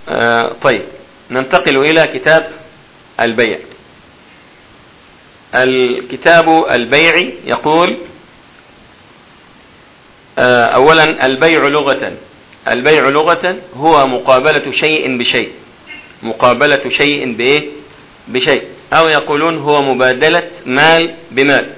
آه طيب ننتقل إلى كتاب البيع الكتاب البيع يقول آه أولا البيع لغة البيع لغة هو مقابلة شيء بشيء مقابلة شيء بإيه بشيء أو يقولون هو مبادلة مال بمال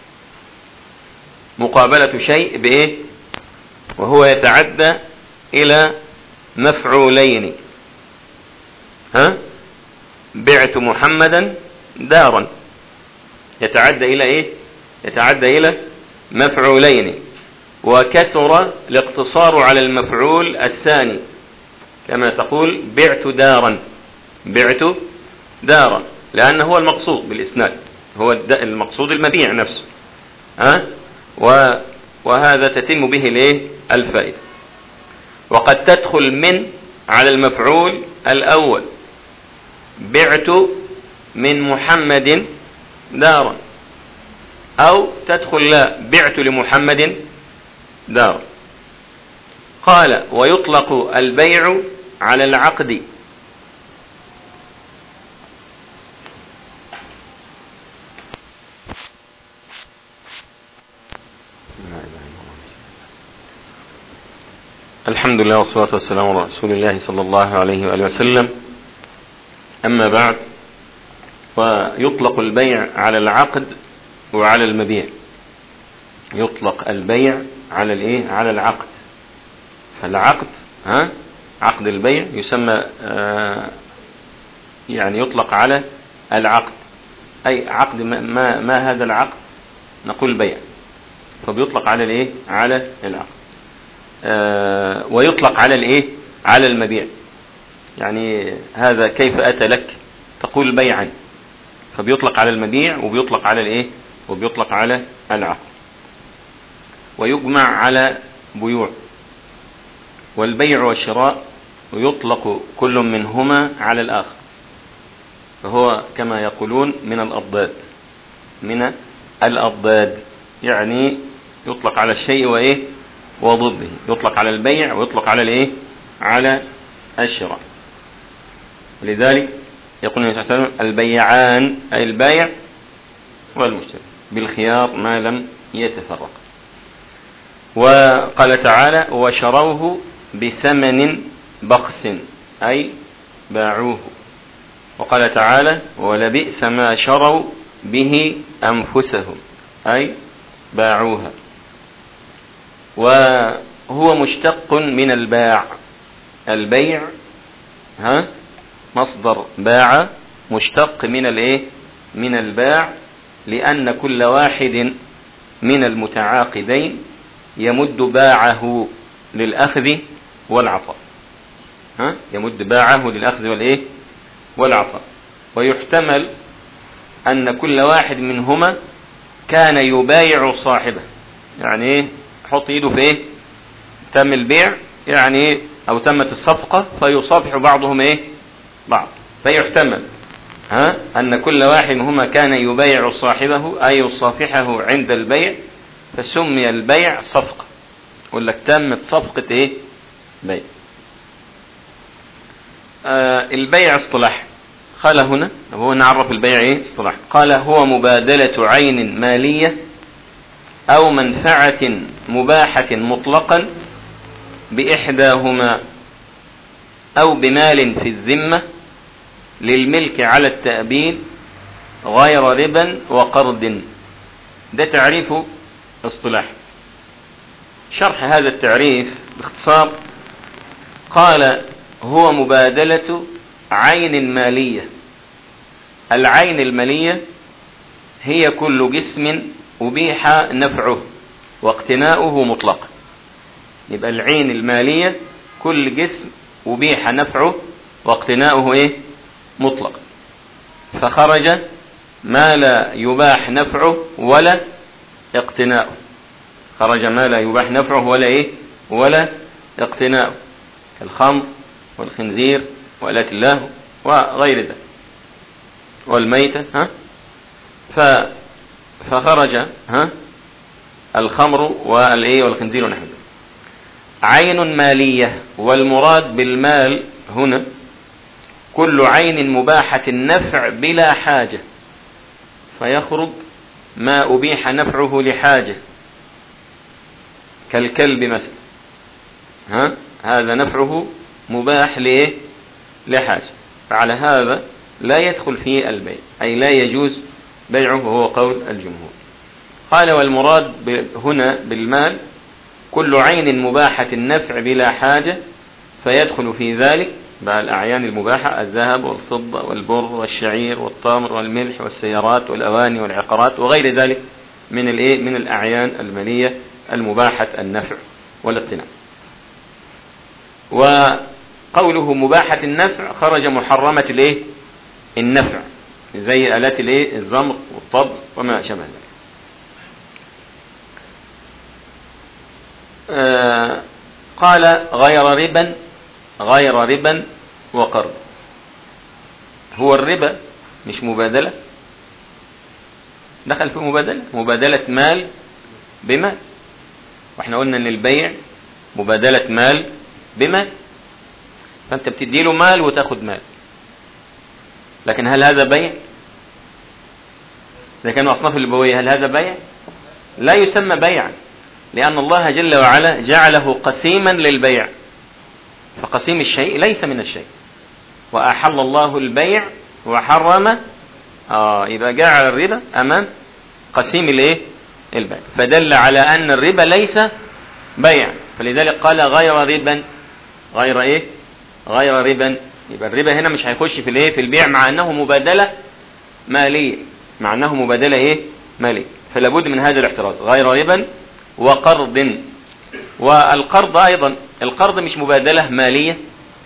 مقابلة شيء بإيه وهو يتعدى إلى مفعولين ها بعت محمدا دارا يتعدى إلى إيه يتعدى إلى مفعولين وكثر الاقتصار على المفعول الثاني كما تقول بعت دارا بعت دارا لأنه هو المقصود بالإسناد هو المقصود المبيع نفسه ها وهذا تتم به الايه الفائدة وقد تدخل من على المفعول الأول بعت من محمد دارا أو تدخل لا بعت لمحمد دارا قال ويطلق البيع على العقد الحمد لله والصلاة والسلام على رسول الله صلى الله عليه وآله وسلم أما بعد ويطلق البيع على العقد وعلى المبيع يطلق البيع على الايه على العقد فالعقد ها عقد البيع يسمى آه يعني يطلق على العقد اي عقد ما, ما, ما هذا العقد نقول بيع فبيطلق على الايه على العقد آه ويطلق على الايه على المبيع يعني هذا كيف اتى لك تقول بيعا فبيطلق على المبيع وبيطلق على الايه وبيطلق على العقد ويجمع على بيوع والبيع والشراء يطلق كل منهما على الآخر فهو كما يقولون من الأضداد من الأضداد يعني يطلق على الشيء وإيه وضده يطلق على البيع ويطلق على الإيه على الشراء لذلك يقول النبي صلى الله عليه وسلم البيعان أي البايع والمشتري بالخيار ما لم يتفرق وقال تعالى وشروه بثمن بخس أي باعوه وقال تعالى ولبئس ما شروا به أنفسهم أي باعوها وهو مشتق من الباع البيع ها مصدر باع مشتق من الايه من الباع لأن كل واحد من المتعاقدين يمد باعه للأخذ والعطاء ها يمد باعه للأخذ والإيه والعطاء ويحتمل أن كل واحد منهما كان يبايع صاحبه يعني ايه حط ايده في ايه تم البيع يعني ايه او تمت الصفقة فيصافح بعضهم ايه بعض فيحتمل ها ان كل واحد منهما كان يبايع صاحبه اي يصافحه عند البيع فسمي البيع صفقة يقول لك تمت صفقة ايه بيع آه البيع اصطلاح قال هنا هو نعرف البيع ايه اصطلاح قال هو مبادلة عين مالية او منفعة مباحة مطلقا باحداهما او بمال في الذمة للملك على التأبيد غير ربا وقرض ده تعريف اصطلاح شرح هذا التعريف باختصار قال هو مبادلة عين مالية العين المالية هي كل جسم أبيح نفعه واقتناؤه مطلقا يبقى العين المالية كل جسم أبيح نفعه واقتناؤه إيه مطلق فخرج ما لا يباح نفعه ولا اقتناؤه خرج ما لا يباح نفعه ولا ايه ولا اقتناؤه كالخمر والخنزير وآلات الله وغير ذلك والميتة ها ف فخرج ها الخمر والايه والخنزير ونحو ذلك عين مالية والمراد بالمال هنا كل عين مباحة النفع بلا حاجة فيخرج ما أبيح نفعه لحاجة كالكلب مثلا ها هذا نفعه مباح لإيه لحاجة فعلى هذا لا يدخل فيه البيع أي لا يجوز بيعه وهو قول الجمهور قال والمراد هنا بالمال كل عين مباحة النفع بلا حاجة فيدخل في ذلك بقى الأعيان المباحة الذهب والفضة والبر والشعير والتمر والملح والسيارات والأواني والعقارات وغير ذلك من الإيه من الأعيان المالية المباحة النفع والاقتناء وقوله مباحة النفع خرج محرمة الإيه النفع زي آلات الإيه الزمر والطبل وما شابه ذلك آه قال غير ربا غير ربا وقرض هو الربا مش مبادلة دخل في مبادلة مبادلة مال بمال واحنا قلنا ان البيع مبادلة مال بمال فانت بتدي له مال وتاخد مال لكن هل هذا بيع اذا كانوا اصناف البوية هل هذا بيع لا يسمى بيعا لان الله جل وعلا جعله قسيما للبيع فقسيم الشيء ليس من الشيء وأحل الله البيع وحرم آه يبقى جعل الربا أمام قسيم الايه البيع فدل على أن الربا ليس بيع فلذلك قال غير ربا غير ايه غير ربا يبقى الربا هنا مش هيخش في الايه في البيع مع انه مبادلة مالية مع انه مبادلة ايه مالية فلا بد من هذا الاحتراز غير ربا وقرض والقرض ايضا القرض مش مبادلة مالية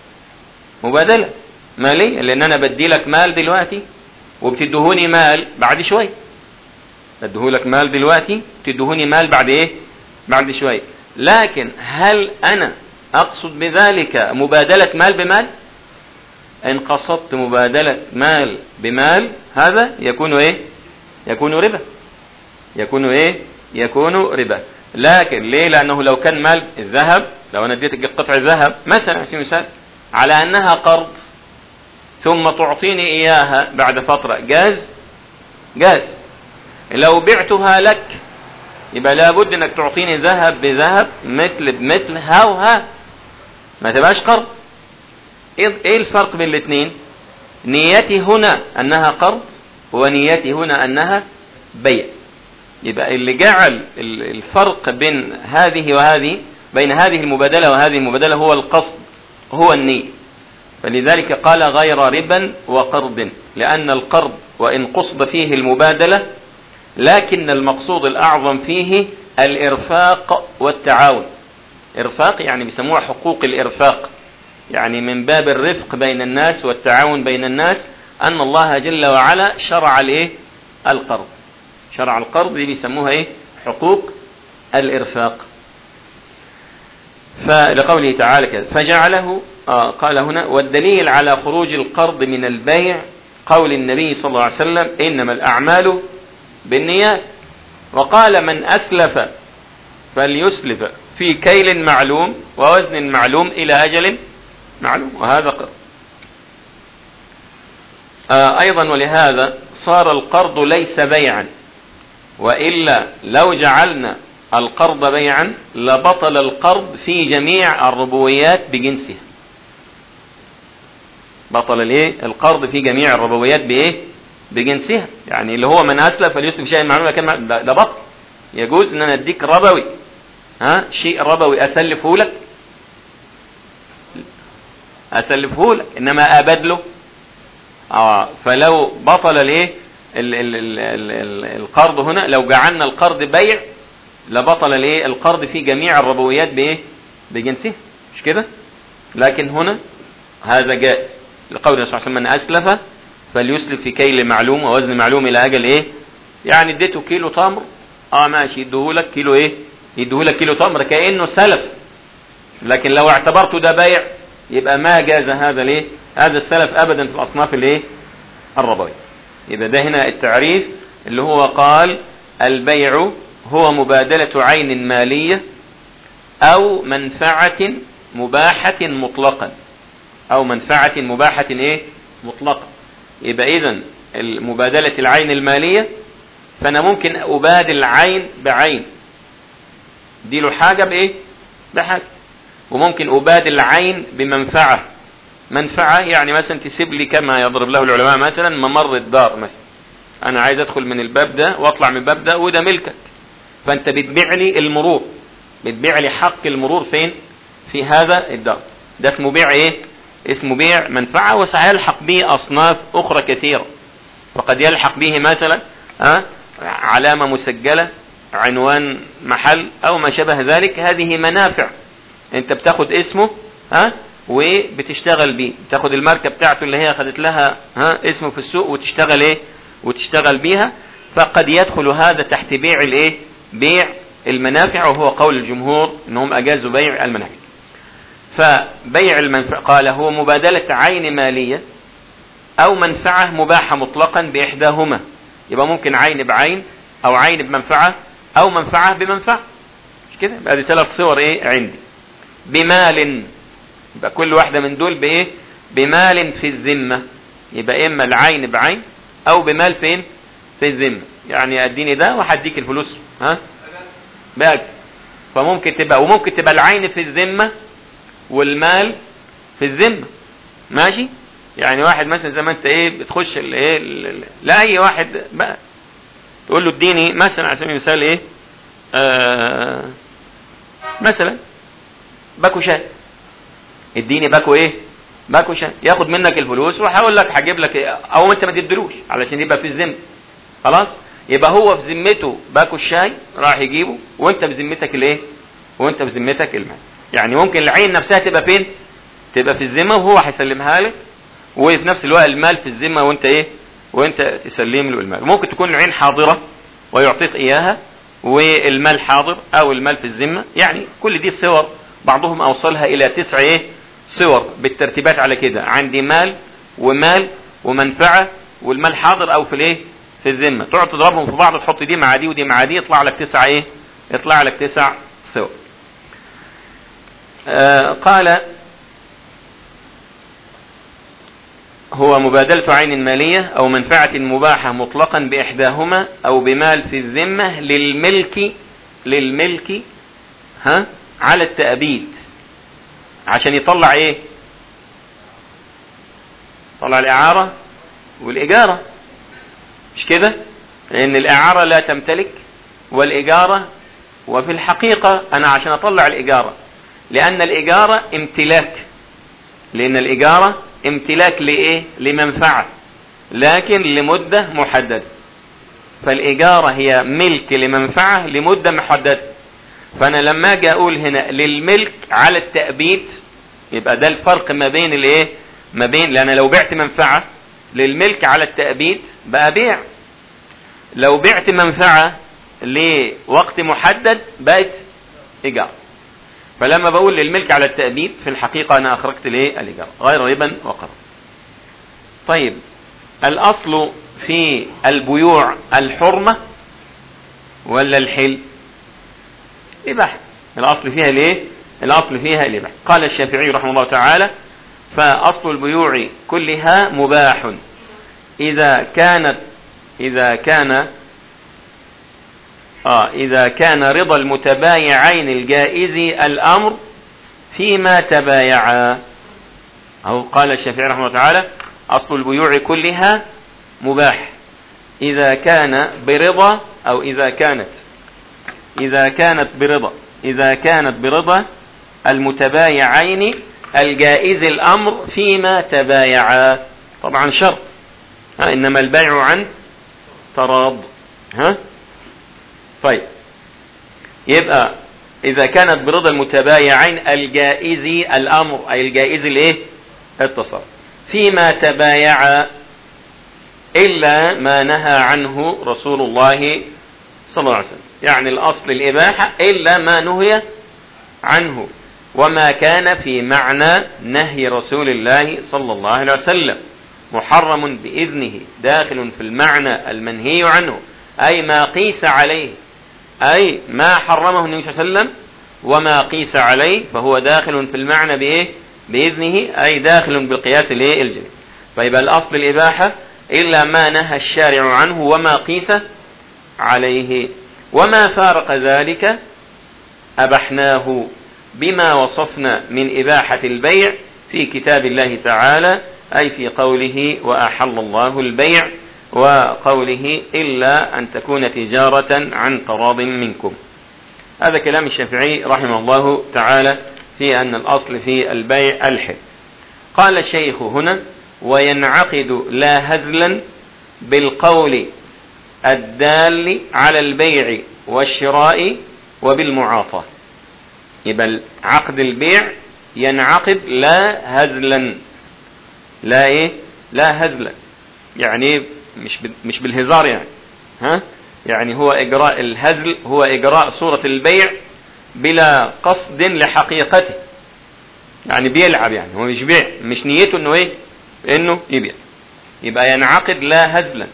مبادلة مالية لان انا بدي لك مال دلوقتي وبتدهوني مال بعد شوية بديهولك مال دلوقتي تدهوني مال بعد ايه بعد شوية لكن هل انا اقصد بذلك مبادلة مال بمال ان قصدت مبادلة مال بمال هذا يكون ايه يكون ربا يكون ايه يكون ربا لكن ليه لانه لو كان مال الذهب لو انا اديتك قطع ذهب مثلا على مثال على انها قرض ثم تعطيني اياها بعد فترة جاز جاز لو بعتها لك يبقى لابد انك تعطيني ذهب بذهب مثل بمثل ها وها ما تبقاش قرض ايه الفرق بين الاثنين نيتي هنا انها قرض ونيتي هنا انها بيع يبقى اللي جعل الفرق بين هذه وهذه بين هذه المبادلة وهذه المبادلة هو القصد هو النية فلذلك قال غير ربا وقرض لأن القرض وإن قصد فيه المبادلة لكن المقصود الأعظم فيه الإرفاق والتعاون إرفاق يعني بيسموها حقوق الإرفاق يعني من باب الرفق بين الناس والتعاون بين الناس أن الله جل وعلا شرع الإيه القرض شرع القرض دي بيسموها إيه حقوق الإرفاق فلقوله تعالى كذا فجعله آه قال هنا والدليل على خروج القرض من البيع قول النبي صلى الله عليه وسلم إنما الأعمال بالنيات وقال من أسلف فليسلف في كيل معلوم ووزن معلوم إلى أجل معلوم وهذا قرض آه أيضا ولهذا صار القرض ليس بيعا وإلا لو جعلنا القرض بيعا لبطل القرض في جميع الربويات بجنسها بطل الايه القرض في جميع الربويات بايه بجنسها يعني اللي هو من اسلف فليسلف شيء معلوم كان ده بطل يجوز ان انا اديك ربوي ها شيء ربوي اسلفه لك اسلفه لك انما ابدله اه فلو بطل الايه القرض هنا لو جعلنا القرض بيع لبطل الايه القرض في جميع الربويات بايه بجنسه مش كده لكن هنا هذا جائز لقول الرسول صلى الله عليه وسلم من اسلف فليسلف في كيل معلوم ووزن معلوم الى اجل ايه يعني اديته كيلو تمر اه ماشي يديهولك كيلو ايه يديهولك كيلو تمر كانه سلف لكن لو اعتبرته ده بيع يبقى ما جاز هذا ليه هذا السلف ابدا في الاصناف الايه الربويه يبقى ده هنا التعريف اللي هو قال البيع هو مبادلة عين مالية أو منفعة مباحة مطلقا أو منفعة مباحة إيه مطلقة يبقى إذا مبادلة العين المالية فأنا ممكن أبادل عين بعين دي له حاجة بإيه بحاجة وممكن أبادل عين بمنفعة منفعة يعني مثلا تسيب لي كما يضرب له العلماء مثلا ممر الدار مثلا أنا عايز أدخل من الباب ده وأطلع من الباب ده وده ملكك فأنت بتبيع لي المرور بتبيع لي حق المرور فين في هذا الدار ده اسمه بيع ايه اسمه بيع منفعة وسيلحق به أصناف أخرى كثيرة وقد يلحق به مثلا ها علامة مسجلة عنوان محل أو ما شابه ذلك هذه منافع أنت بتاخد اسمه ها وبتشتغل بيه تاخد الماركة بتاعته اللي هي خدت لها ها اسمه في السوق وتشتغل ايه وتشتغل بيها فقد يدخل هذا تحت بيع الايه بيع المنافع وهو قول الجمهور انهم اجازوا بيع المنافع فبيع المنفعة قال هو مبادلة عين مالية او منفعة مباحة مطلقا باحداهما يبقى ممكن عين بعين او عين بمنفعة او منفعة بمنفعة مش كده يبقى دي ثلاث صور ايه عندي بمال يبقى كل واحدة من دول بايه بمال في الذمة يبقى اما العين بعين او بمال فين في الذمة يعني اديني ده وهديك الفلوس ها باجي فممكن تبقى وممكن تبقى العين في الذمة والمال في الذمة ماشي يعني واحد مثلا زي ما انت ايه بتخش الايه لا اي واحد بقى تقول له اديني مثلا على سبيل المثال ايه آه مثلا باكو شاي اديني باكو ايه باكو شاي ياخد منك الفلوس وهقول لك هجيب لك إيه؟ او انت ما تديلوش علشان يبقى في الذمه خلاص يبقى هو في ذمته باكو الشاي راح يجيبه وانت في ذمتك الايه وانت في ذمتك المال يعني ممكن العين نفسها تبقى فين تبقى في الذمه وهو هيسلمها لك وفي نفس الوقت المال في الذمه وانت ايه وانت تسلم له المال ممكن تكون العين حاضره ويعطيك اياها والمال حاضر او المال في الذمه يعني كل دي الصور بعضهم اوصلها الى تسع ايه صور بالترتيبات على كده عندي مال ومال ومنفعه والمال حاضر او في الايه في الذمه تقعد تضربهم في بعض تحط دي مع دي ودي مع دي يطلع لك تسع ايه يطلع لك تسع صور آه قال هو مبادلة عين مالية أو منفعة مباحة مطلقا بإحداهما أو بمال في الذمة للملك للملك ها على التأبيد عشان يطلع إيه؟ طلع الإعارة والإجارة مش كده؟ لأن الإعارة لا تمتلك والإجارة وفي الحقيقة أنا عشان أطلع الإجارة لأن الإجارة امتلاك لأن الإجارة امتلاك لإيه لمنفعة لكن لمدة محددة فالإجارة هي ملك لمنفعة لمدة محددة فأنا لما أجي أقول هنا للملك على التأبيد يبقى ده الفرق ما بين الإيه ما بين لأن لو بعت منفعة للملك على التأبيد بقى بيع لو بعت منفعة لوقت محدد بقت إيجار فلما بقول للملك على التأبيد في الحقيقة أنا أخرجت ليه الإيجار غير ربا وقرض طيب الأصل في البيوع الحرمة ولا الحل إباحة الأصل فيها ليه الأصل فيها الإباحة قال الشافعي رحمه الله تعالى فأصل البيوع كلها مباح إذا كانت إذا كان آه إذا كان رضا المتبايعين الجائز الأمر فيما تبايعا أو قال الشافعي رحمه الله تعالى أصل البيوع كلها مباح إذا كان برضا أو إذا كانت إذا كانت برضا إذا كانت برضا المتبايعين الجائز الأمر فيما تبايعا طبعا شرط ها إنما البيع عن تراض ها طيب يبقى إذا كانت برضا المتبايعين الجائز الأمر أي الجائز الإيه التصرف فيما تبايع إلا ما نهى عنه رسول الله صلى الله عليه وسلم يعني الأصل الإباحة إلا ما نهي عنه وما كان في معنى نهي رسول الله صلى الله عليه وسلم محرم بإذنه داخل في المعنى المنهي عنه أي ما قيس عليه أي ما حرمه النبي صلى الله عليه وسلم وما قيس عليه فهو داخل في المعنى بإيه بإذنه أي داخل بالقياس الإيه الجلي فيبقى الأصل الإباحة إلا ما نهى الشارع عنه وما قيس عليه وما فارق ذلك أبحناه بما وصفنا من إباحة البيع في كتاب الله تعالى أي في قوله وأحل الله البيع وقوله إلا أن تكون تجارة عن تراض منكم هذا كلام الشافعي رحمه الله تعالى في أن الأصل في البيع الحل قال الشيخ هنا وينعقد لا هزلا بالقول الدال على البيع والشراء وبالمعاطاة يبقى عقد البيع ينعقد لا هزلا لا ايه لا هزلا يعني مش مش بالهزار يعني ها يعني هو اجراء الهزل هو اجراء صورة البيع بلا قصد لحقيقته يعني بيلعب يعني هو مش بيع مش نيته انه ايه انه يبيع يبقى ينعقد لا هزلا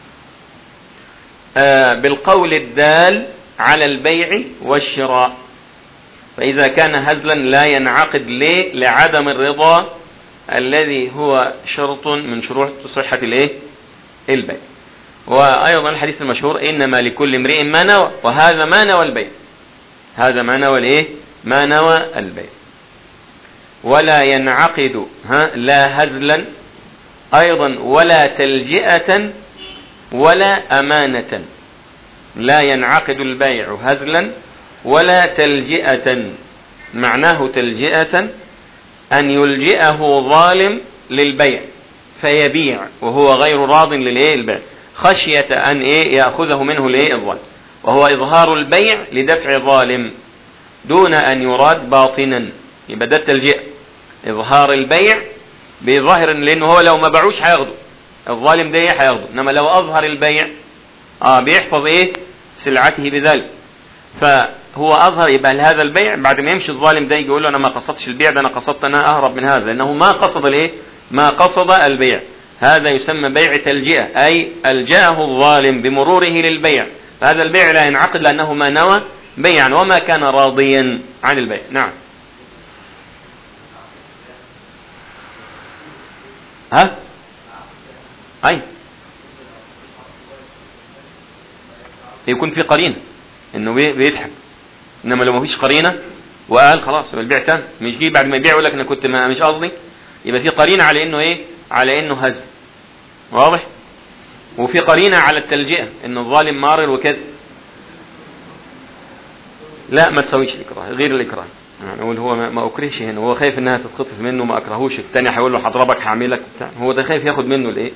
آه بالقول الدال على البيع والشراء فإذا كان هزلا لا ينعقد ليه لعدم الرضا الذي هو شرط من شروط صحة الايه البيع وأيضا الحديث المشهور إنما لكل امرئ ما نوى وهذا ما نوى البيع هذا ما نوى الايه ما نوى البيع ولا ينعقد ها لا هزلا أيضا ولا تلجئة ولا أمانة لا ينعقد البيع هزلا ولا تلجئة معناه تلجئة أن يلجئه ظالم للبيع فيبيع وهو غير راض للايه البيع خشية أن إيه يأخذه منه الايه الظالم وهو إظهار البيع لدفع ظالم دون أن يراد باطنا يبقى ده التلجئة إظهار البيع بظاهر لأنه هو لو ما باعوش هياخده الظالم ده هياخده إنما لو أظهر البيع آه بيحفظ إيه سلعته بذلك فهو أظهر يبقى هذا البيع بعد ما يمشي الظالم ده يجي يقول له أنا ما قصدتش البيع ده أنا قصدت أنا أهرب من هذا لأنه ما قصد الإيه ما قصد البيع هذا يسمى بيع تلجئة أي ألجأه الظالم بمروره للبيع فهذا البيع لا ينعقد لأنه ما نوى بيعا وما كان راضيا عن البيع نعم ها أي يكون في قرينة انه بيضحك انما لو ما فيش قرينة وقال خلاص يبقى البيع تم مش جه بعد ما يبيع يقول لك انا كنت ما مش قصدي يبقى في قرينة على انه ايه على انه هزم واضح وفي قرينة على التلجئة ان الظالم مارر وكذا لا ما تسويش الاكراه غير الاكراه يعني اقول هو ما, ما اكرهش هنا هو خايف انها تتخطف منه ما اكرهوش الثاني هيقول له هضربك هعملك بتاع هو ده خايف ياخد منه الايه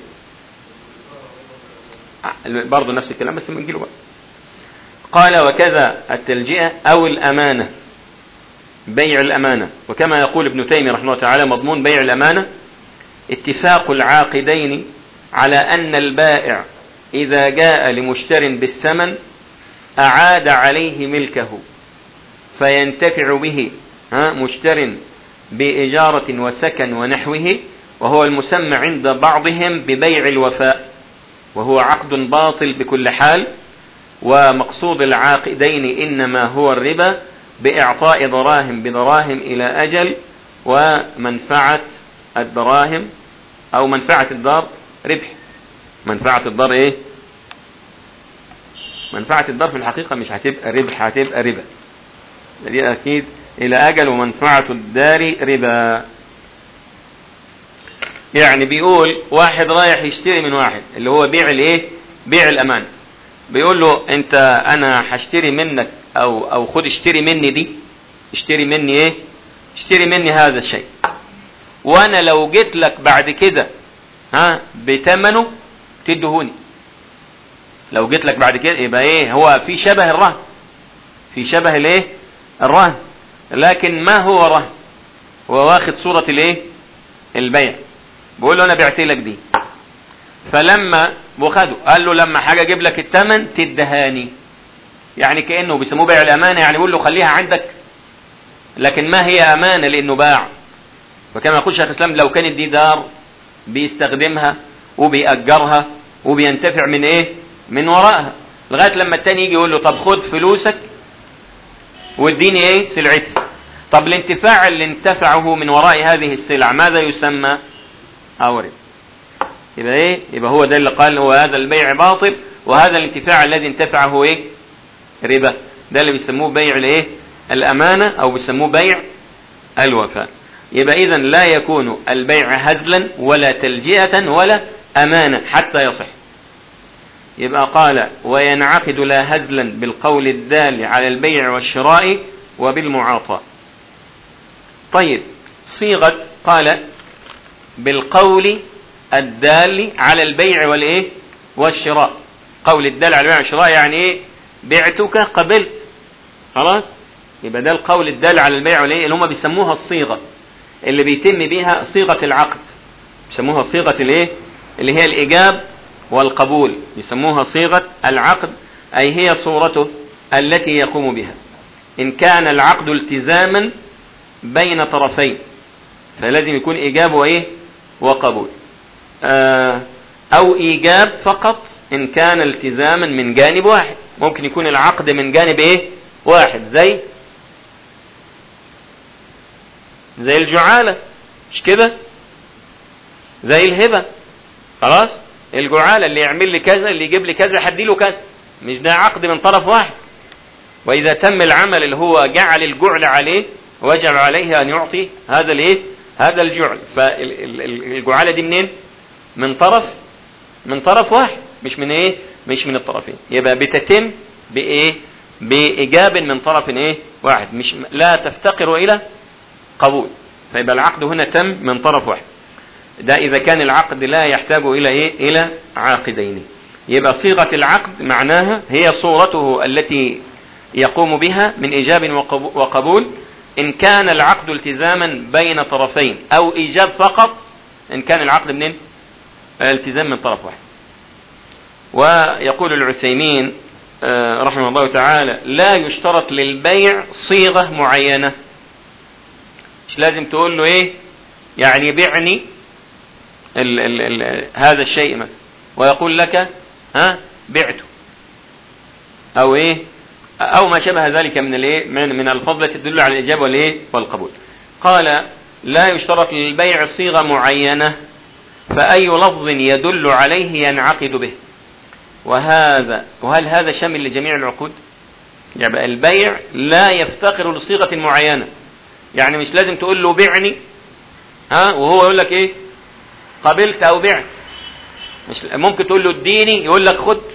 برضه نفس الكلام بس بنجيله بقى قال وكذا التلجئة أو الأمانة بيع الأمانة وكما يقول ابن تيمية رحمه الله تعالى مضمون بيع الأمانة اتفاق العاقدين على أن البائع إذا جاء لمشتر بالثمن أعاد عليه ملكه فينتفع به ها مشتر بإجارة وسكن ونحوه وهو المسمى عند بعضهم ببيع الوفاء وهو عقد باطل بكل حال ومقصود العاقدين إنما هو الربا بإعطاء دراهم بدراهم إلى أجل ومنفعة الدراهم أو منفعة الدار ربح منفعة الدار إيه منفعة الدار في الحقيقة مش هتبقى ربح هتبقى ربا دي أكيد إلى أجل ومنفعة الدار ربا يعني بيقول واحد رايح يشتري من واحد اللي هو بيع الايه بيع الأمان بيقول له انت انا هشتري منك او او خد اشتري مني دي اشتري مني ايه اشتري مني هذا الشيء وانا لو جيت لك بعد كده ها بثمنه تدهوني لو جيت لك بعد كده يبقى ايه هو في شبه الرهن في شبه الايه الرهن لكن ما هو رهن هو واخد صورة الايه البيع بيقول له انا بعت لك دي فلما وخده قال له لما حاجة اجيب لك الثمن تدهاني يعني كأنه بيسموه بيع الامانة يعني بيقول له خليها عندك لكن ما هي امانة لانه باع وكما يقول شيخ الاسلام لو كانت دي دار بيستخدمها وبيأجرها وبينتفع من ايه من وراءها لغاية لما التاني يجي يقول له طب خد فلوسك واديني ايه سلعتي طب الانتفاع اللي انتفعه من وراء هذه السلع ماذا يسمى اورد يبقى ايه يبقى هو ده اللي قال هو هذا البيع باطل وهذا الانتفاع الذي انتفعه ايه ربا ده اللي بيسموه بيع الايه الامانه او بيسموه بيع الوفاء يبقى اذا لا يكون البيع هزلا ولا تلجئه ولا امانه حتى يصح يبقى قال وينعقد لا هزلا بالقول الدال على البيع والشراء وبالمعاطاة طيب صيغة قال بالقول الدال على البيع والايه والشراء قول الدال على البيع والشراء يعني ايه بعتك قبلت خلاص يبقى ده القول الدال على البيع والايه اللي هم بيسموها الصيغة اللي بيتم بيها صيغة العقد بيسموها صيغة الايه اللي هي الايجاب والقبول يسموها صيغة العقد أي هي صورته التي يقوم بها إن كان العقد التزاما بين طرفين فلازم يكون إيجاب وإيه وقبول آه أو إيجاب فقط إن كان التزاما من جانب واحد ممكن يكون العقد من جانب إيه واحد زي زي الجعالة مش كده زي الهبة خلاص الجعالة اللي يعمل لي كذا اللي يجيب لي كذا حدي له كذا مش ده عقد من طرف واحد وإذا تم العمل اللي هو جعل الجعل عليه وجعل عليه أن يعطي هذا الايه هذا الجعل فالجعالة دي منين من طرف من طرف واحد مش من ايه مش من الطرفين يبقى بتتم بايه بايجاب من طرف ايه واحد مش لا تفتقر الى قبول فيبقى العقد هنا تم من طرف واحد ده إذا كان العقد لا يحتاج إلى إيه؟ إلى عاقدين يبقى صيغة العقد معناها هي صورته التي يقوم بها من إيجاب وقبول إن كان العقد التزاما بين طرفين أو إيجاب فقط إن كان العقد منين؟ التزام من طرف واحد ويقول العثيمين رحمه الله تعالى لا يشترط للبيع صيغة معينة مش لازم تقول له ايه يعني بعني ال ال ال هذا الشيء مثلا ويقول لك ها بعته او ايه او ما شبه ذلك من الايه من, من الفضل تدل على الاجابه والايه والقبول قال لا يشترط للبيع صيغه معينه فاي لفظ يدل عليه ينعقد به وهذا وهل هذا شامل لجميع العقود يعني البيع لا يفتقر لصيغه معينه يعني مش لازم تقول له بعني ها وهو يقول لك ايه قبلت او بعت مش ممكن تقول له اديني يقول لك خد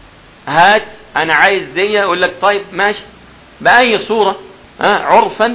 هات انا عايز دي يقول لك طيب ماشي باي صوره ها عرفا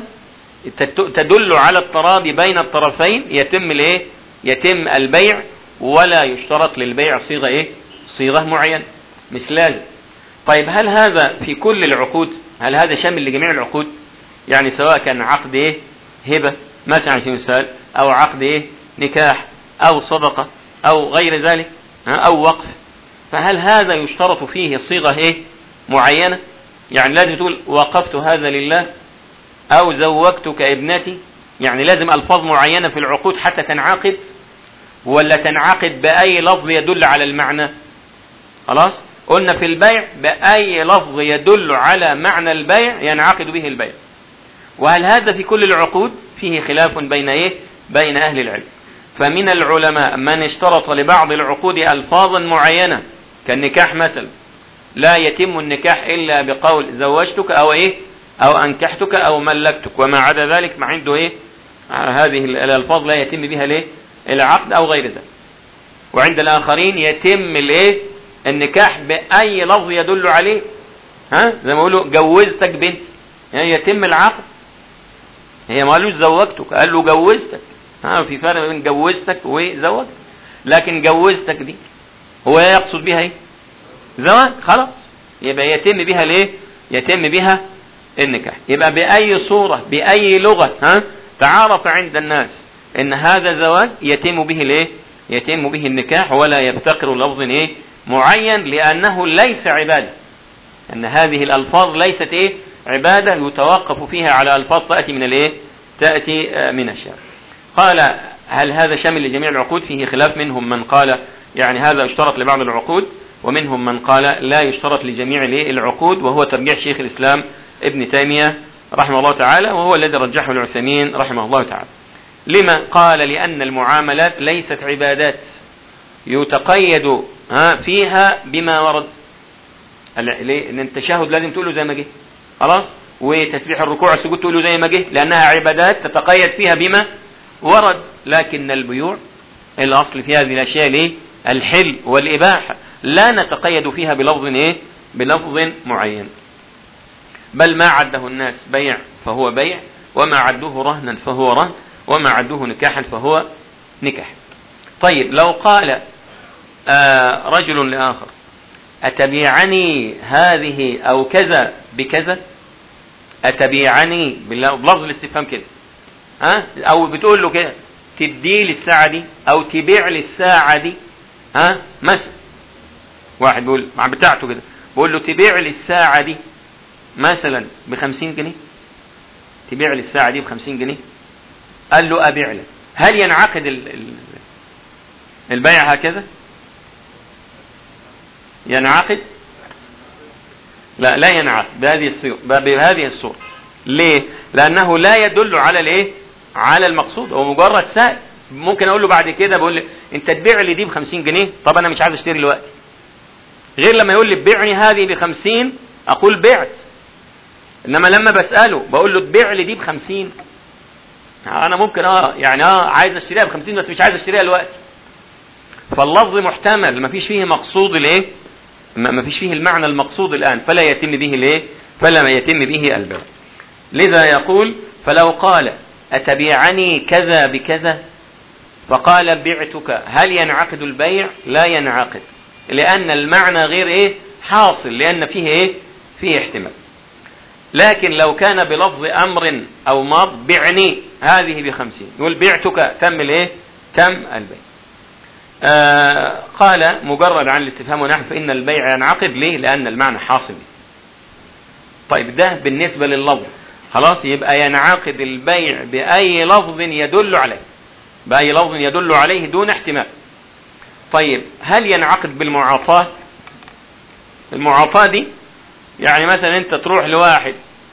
تدل على التراضي بين الطرفين يتم الايه يتم البيع ولا يشترط للبيع صيغه ايه صيغه معينه مش لازم طيب هل هذا في كل العقود هل هذا شامل لجميع العقود يعني سواء كان عقد ايه هبه مثلا على سبيل المثال او عقد ايه نكاح أو صدقة أو غير ذلك أو وقف فهل هذا يشترط فيه صيغة إيه معينة يعني لازم تقول وقفت هذا لله أو زوجتك ابنتي يعني لازم ألفاظ معينة في العقود حتى تنعقد ولا تنعقد بأي لفظ يدل على المعنى خلاص قلنا في البيع بأي لفظ يدل على معنى البيع ينعقد به البيع وهل هذا في كل العقود فيه خلاف بين ايه بين اهل العلم فمن العلماء من اشترط لبعض العقود ألفاظا معينة كالنكاح مثلا لا يتم النكاح إلا بقول زوجتك أو إيه أو أنكحتك أو ملكتك وما عدا ذلك ما عنده إيه هذه الألفاظ لا يتم بها ليه العقد أو غير ذلك وعند الآخرين يتم الإيه النكاح بأي لفظ يدل عليه ها زي ما يقولوا جوزتك بنت يعني يتم العقد هي ما قالوش زوجتك قال له جوزتك ها في فرق بين جوزتك وزواج لكن جوزتك دي هو يقصد بها ايه زواج خلاص يبقى يتم بها الايه يتم بها النكاح يبقى باي صوره باي لغه ها تعارف عند الناس ان هذا زواج يتم به الايه يتم به النكاح ولا يفتقر لفظ ايه معين لانه ليس عباده ان هذه الالفاظ ليست ايه عباده يتوقف فيها على الفاظ تاتي من الايه تاتي من الشارع قال هل هذا شامل لجميع العقود فيه خلاف منهم من قال يعني هذا يشترط لبعض العقود ومنهم من قال لا يشترط لجميع العقود وهو ترجيح شيخ الإسلام ابن تيمية رحمه الله تعالى وهو الذي رجحه العثيمين رحمه الله تعالى لما قال لأن المعاملات ليست عبادات يتقيد ها فيها بما ورد ليه؟ ان التشهد لازم تقوله زي ما جه خلاص وتسبيح الركوع والسجود تقوله زي ما جه لانها عبادات تتقيد فيها بما ورد لكن البيوع الاصل في هذه الاشياء ليه الحل والاباحه لا نتقيد فيها بلفظ ايه بلفظ معين بل ما عده الناس بيع فهو بيع وما عدوه رهنا فهو رهن وما عدوه نكاحا فهو نكاح طيب لو قال آه رجل لآخر أتبيعني هذه أو كذا بكذا أتبيعني بلفظ الاستفهام كده ها أو بتقول له كده تدي لي الساعة دي أو تبيع لي الساعة دي ها مثلا واحد بيقول مع بتاعته كده بقول له تبيع لي الساعة دي مثلا بخمسين جنيه تبيع لي الساعة دي بخمسين جنيه قال له أبيع لك هل ينعقد ال- ال- البيع هكذا ينعقد لا لا ينعقد بهذه الصورة بهذه الصورة ليه لأنه لا يدل على الايه على المقصود هو مجرد سائل ممكن اقول له بعد كده بقول له انت تبيع لي دي ب 50 جنيه طب انا مش عايز اشتري دلوقتي غير لما يقول لي بيعني هذه ب 50 اقول بعت انما لما بساله بقول له تبيع لي دي ب 50 انا ممكن اه يعني اه عايز اشتريها ب 50 بس مش عايز اشتريها دلوقتي فاللفظ محتمل ما فيش فيه مقصود الايه ما فيش فيه المعنى المقصود الان فلا يتم به الايه فلا يتم به البيع لذا يقول فلو قال اتبيعني كذا بكذا فقال بعتك هل ينعقد البيع لا ينعقد لان المعنى غير ايه حاصل لان فيه ايه فيه احتمال لكن لو كان بلفظ امر او ماض بعني هذه بخمسين يقول بعتك تم الايه تم البيع آه قال مجرد عن الاستفهام ونحو فان البيع ينعقد ليه لان المعنى حاصل طيب ده بالنسبة لللفظ خلاص يبقى ينعقد البيع بأي لفظ يدل عليه بأي لفظ يدل عليه دون احتمال طيب هل ينعقد بالمعاطاة المعاطاة دي يعني مثلا انت تروح لواحد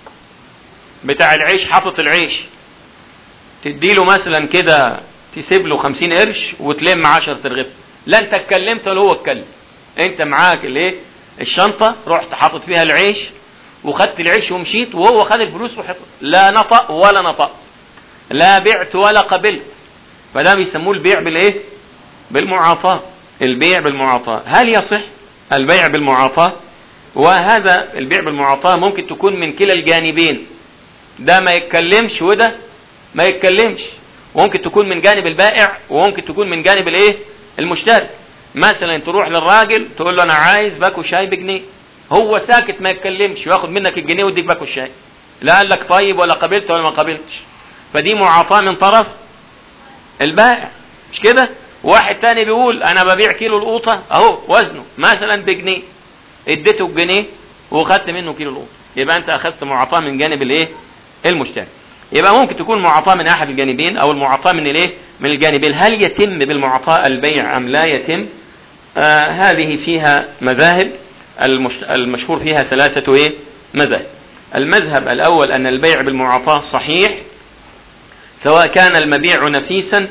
بتاع العيش حاطط العيش تديله مثلا كده تسيب له خمسين قرش وتلم عشرة رغيف لا انت اتكلمت ولا هو اتكلم انت معاك الايه الشنطة رحت حاطط فيها العيش وخدت العيش ومشيت وهو خد الفلوس وحط لا نطق ولا نطق لا بعت ولا قبلت فده بيسموه البيع بالايه بالمعاطاة البيع بالمعاطاة هل يصح البيع بالمعاطاة وهذا البيع بالمعاطاة ممكن تكون من كلا الجانبين ده ما يتكلمش وده ما يتكلمش وممكن تكون من جانب البائع وممكن تكون من جانب الايه المشتري مثلا تروح للراجل تقول له انا عايز باكو شاي بجنيه هو ساكت ما يتكلمش وياخد منك الجنيه ويديك باكو الشاي لا قال لك طيب ولا قبلت ولا ما قبلتش فدي معاطاة من طرف البائع مش كده واحد تاني بيقول انا ببيع كيلو القوطة اهو وزنه مثلا بجنيه اديته بجنيه وخدت منه كيلو القوطة يبقى انت اخذت معاطاة من جانب الايه المشتري يبقى ممكن تكون معاطاة من احد الجانبين او المعاطاة من الايه من الجانبين هل يتم بالمعاطاة البيع ام لا يتم آه هذه فيها مذاهب المش... المشهور فيها ثلاثة ايه مذاهب المذهب الاول ان البيع بالمعاطاة صحيح سواء كان المبيع نفيسا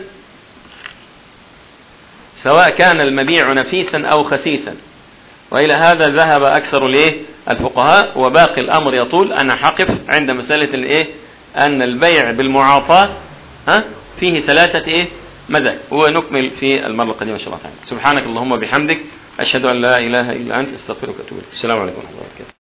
سواء كان المبيع نفيسا او خسيسا والى هذا ذهب اكثر الايه الفقهاء وباقي الامر يطول انا حقف عند مسألة الايه ان البيع بالمعاطاة ها فيه ثلاثة ايه مذاهب ونكمل في المرة القادمة ان شاء الله تعالى سبحانك اللهم وبحمدك اشهد ان لا اله الا انت استغفرك واتوب اليك السلام عليكم ورحمة الله وبركاته